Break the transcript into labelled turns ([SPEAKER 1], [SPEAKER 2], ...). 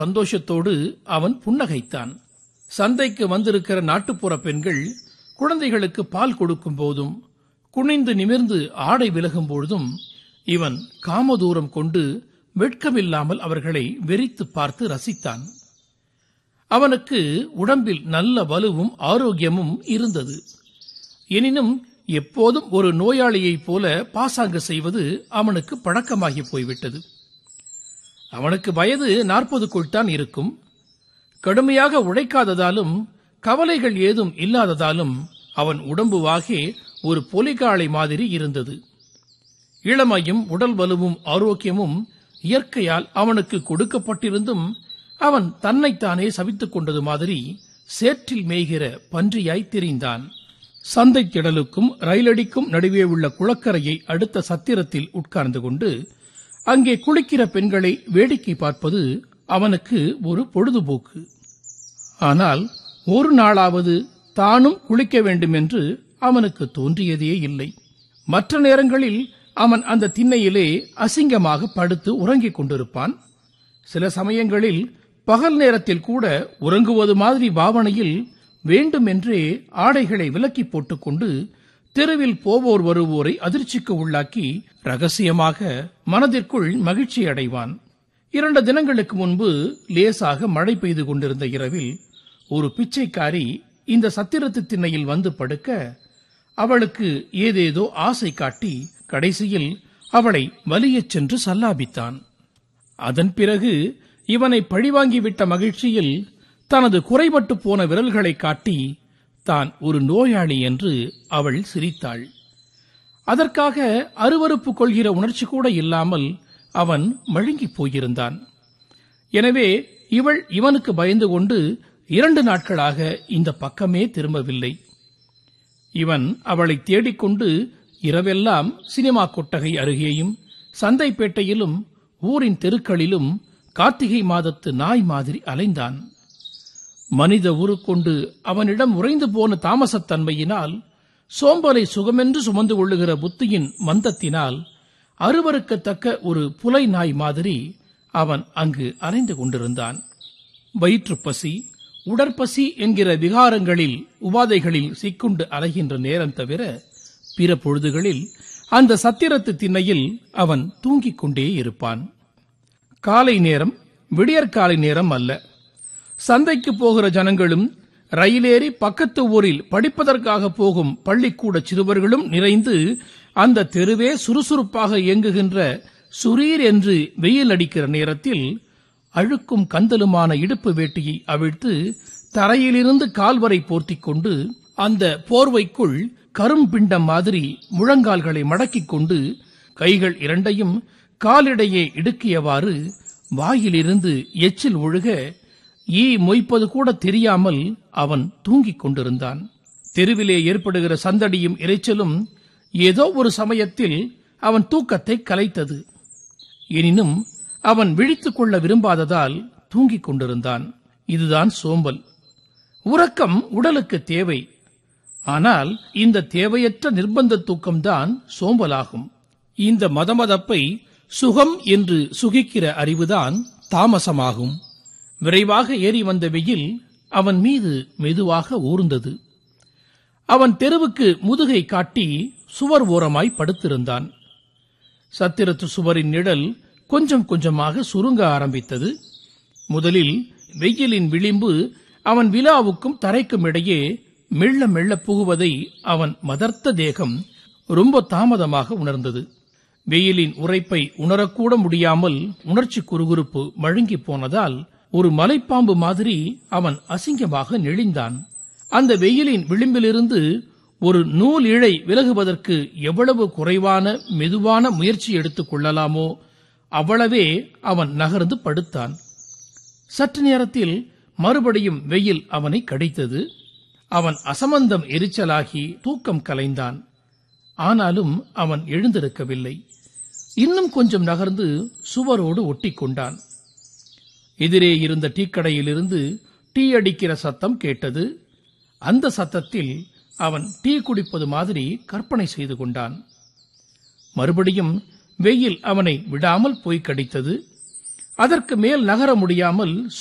[SPEAKER 1] சந்தோஷத்தோடு அவன் புன்னகைத்தான் சந்தைக்கு வந்திருக்கிற நாட்டுப்புற பெண்கள் குழந்தைகளுக்கு பால் கொடுக்கும் போதும் குனிந்து நிமிர்ந்து ஆடை விலகும் பொழுதும் இவன் காமதூரம் கொண்டு வெட்கமில்லாமல் அவர்களை வெறித்து பார்த்து ரசித்தான் அவனுக்கு உடம்பில் நல்ல வலுவும் ஆரோக்கியமும் இருந்தது எனினும் எப்போதும் ஒரு நோயாளியைப் போல பாசாங்கு செய்வது அவனுக்கு பழக்கமாகி போய்விட்டது அவனுக்கு வயது நாற்பதுக்குள் தான் இருக்கும் கடுமையாக உழைக்காததாலும் கவலைகள் ஏதும் இல்லாததாலும் அவன் உடம்பு வாகே ஒரு பொலிகாளை மாதிரி இருந்தது இளமையும் உடல் வலுவும் ஆரோக்கியமும் இயற்கையால் அவனுக்கு கொடுக்கப்பட்டிருந்தும் அவன் தன்னைத்தானே சவித்துக் கொண்டது மாதிரி சேற்றில் மேய்கிற பன்றியாய் திரிந்தான் சந்தை திடலுக்கும் ரயிலடிக்கும் நடுவே உள்ள குளக்கரையை அடுத்த சத்திரத்தில் உட்கார்ந்து கொண்டு அங்கே குளிக்கிற பெண்களை வேடிக்கை பார்ப்பது அவனுக்கு ஒரு பொழுதுபோக்கு ஆனால் ஒரு நாளாவது தானும் குளிக்க வேண்டும் என்று அவனுக்கு தோன்றியதே இல்லை மற்ற நேரங்களில் அவன் அந்த திண்ணையிலே அசிங்கமாக படுத்து உறங்கிக் கொண்டிருப்பான் சில சமயங்களில் பகல் நேரத்தில் கூட உறங்குவது மாதிரி பாவனையில் வேண்டுமென்றே ஆடைகளை விலக்கி போட்டுக்கொண்டு தெருவில் போவோர் வருவோரை அதிர்ச்சிக்கு உள்ளாக்கி ரகசியமாக மனதிற்குள் மகிழ்ச்சி அடைவான் இரண்டு தினங்களுக்கு முன்பு லேசாக மழை பெய்து கொண்டிருந்த இரவில் ஒரு பிச்சைக்காரி இந்த சத்திரத்து திண்ணையில் வந்து படுக்க அவளுக்கு ஏதேதோ ஆசை காட்டி கடைசியில் அவளை வலியச் சென்று சல்லாபித்தான் அதன் பிறகு இவனை பழிவாங்கிவிட்ட மகிழ்ச்சியில் தனது குறைபட்டு போன விரல்களை காட்டி தான் ஒரு நோயாளி என்று அவள் சிரித்தாள் அதற்காக அருவருப்பு கொள்கிற உணர்ச்சி கூட இல்லாமல் அவன் மழுங்கிப் போயிருந்தான் எனவே இவள் இவனுக்கு பயந்து கொண்டு இரண்டு நாட்களாக இந்த பக்கமே திரும்பவில்லை இவன் அவளை தேடிக்கொண்டு இரவெல்லாம் சினிமா கொட்டகை அருகேயும் சந்தைப்பேட்டையிலும் ஊரின் தெருக்களிலும் கார்த்திகை மாதத்து நாய் மாதிரி அலைந்தான் மனித உருக்கொண்டு அவனிடம் உறைந்து போன தாமசத்தன்மையினால் சோம்பலை சுகமென்று சுமந்து கொள்ளுகிற புத்தியின் மந்தத்தினால் அருவருக்கத்தக்க ஒரு புலை நாய் மாதிரி அவன் அங்கு அலைந்து கொண்டிருந்தான் வயிற்றுப்பசி உடற்பசி என்கிற விகாரங்களில் உபாதைகளில் சிக்குண்டு அலைகின்ற நேரம் தவிர பிற பொழுதுகளில் அந்த சத்திரத்து திண்ணையில் அவன் தூங்கிக் கொண்டே இருப்பான் காலை நேரம் விடியற்காலை நேரம் அல்ல சந்தைக்கு போகிற ஜனங்களும் ரயிலேறி பக்கத்து ஊரில் படிப்பதற்காக போகும் பள்ளிக்கூட சிறுவர்களும் நிறைந்து அந்த தெருவே சுறுசுறுப்பாக இயங்குகின்ற சுரீர் என்று வெயில் அடிக்கிற நேரத்தில் அழுக்கும் கந்தலுமான இடுப்பு வேட்டியை அவிழ்த்து தரையிலிருந்து கால்வரை போர்த்திக் கொண்டு அந்த போர்வைக்குள் கரும்பிண்டம் மாதிரி முழங்கால்களை மடக்கிக் கொண்டு கைகள் இரண்டையும் காலிடையே இடுக்கியவாறு வாயிலிருந்து எச்சில் ஒழுக ஈ மொய்ப்பது கூட தெரியாமல் அவன் தூங்கிக் கொண்டிருந்தான் தெருவிலே ஏற்படுகிற சந்தடியும் இரைச்சலும் ஏதோ ஒரு சமயத்தில் அவன் தூக்கத்தை கலைத்தது எனினும் அவன் விழித்துக் கொள்ள விரும்பாததால் தூங்கிக் கொண்டிருந்தான் இதுதான் சோம்பல் உறக்கம் உடலுக்கு தேவை ஆனால் இந்த தேவையற்ற நிர்பந்த தூக்கம்தான் சோம்பலாகும் இந்த மதமதப்பை சுகம் என்று சுகிக்கிற அறிவுதான் தாமசமாகும் விரைவாக ஏறி வந்த வெயில் அவன் மீது மெதுவாக ஊர்ந்தது அவன் தெருவுக்கு முதுகை காட்டி சுவர் ஓரமாய் படுத்திருந்தான் சத்திரத்து சுவரின் நிழல் கொஞ்சம் கொஞ்சமாக சுருங்க ஆரம்பித்தது முதலில் வெயிலின் விளிம்பு அவன் விழாவுக்கும் தரைக்கும் இடையே மெல்ல மெல்ல புகுவதை அவன் மதர்த்த தேகம் ரொம்ப தாமதமாக உணர்ந்தது வெயிலின் உரைப்பை உணரக்கூட முடியாமல் உணர்ச்சி குறுகுறுப்பு மழுங்கி போனதால் ஒரு மலைப்பாம்பு மாதிரி அவன் அசிங்கமாக நெளிந்தான் அந்த வெயிலின் விளிம்பிலிருந்து ஒரு நூல் இழை விலகுவதற்கு எவ்வளவு குறைவான மெதுவான முயற்சி எடுத்துக் கொள்ளலாமோ அவ்வளவே அவன் நகர்ந்து படுத்தான் சற்று நேரத்தில் மறுபடியும் வெயில் அவனை கடித்தது அவன் அசமந்தம் எரிச்சலாகி தூக்கம் கலைந்தான் ஆனாலும் அவன் எழுந்திருக்கவில்லை இன்னும் கொஞ்சம் நகர்ந்து சுவரோடு ஒட்டிக்கொண்டான் எதிரே இருந்த டீக்கடையிலிருந்து டீ அடிக்கிற சத்தம் கேட்டது அந்த சத்தத்தில் அவன் டீ குடிப்பது மாதிரி கற்பனை செய்து கொண்டான் மறுபடியும் வெயில் அவனை விடாமல் போய் கடித்தது அதற்கு மேல் நகர முடியாமல்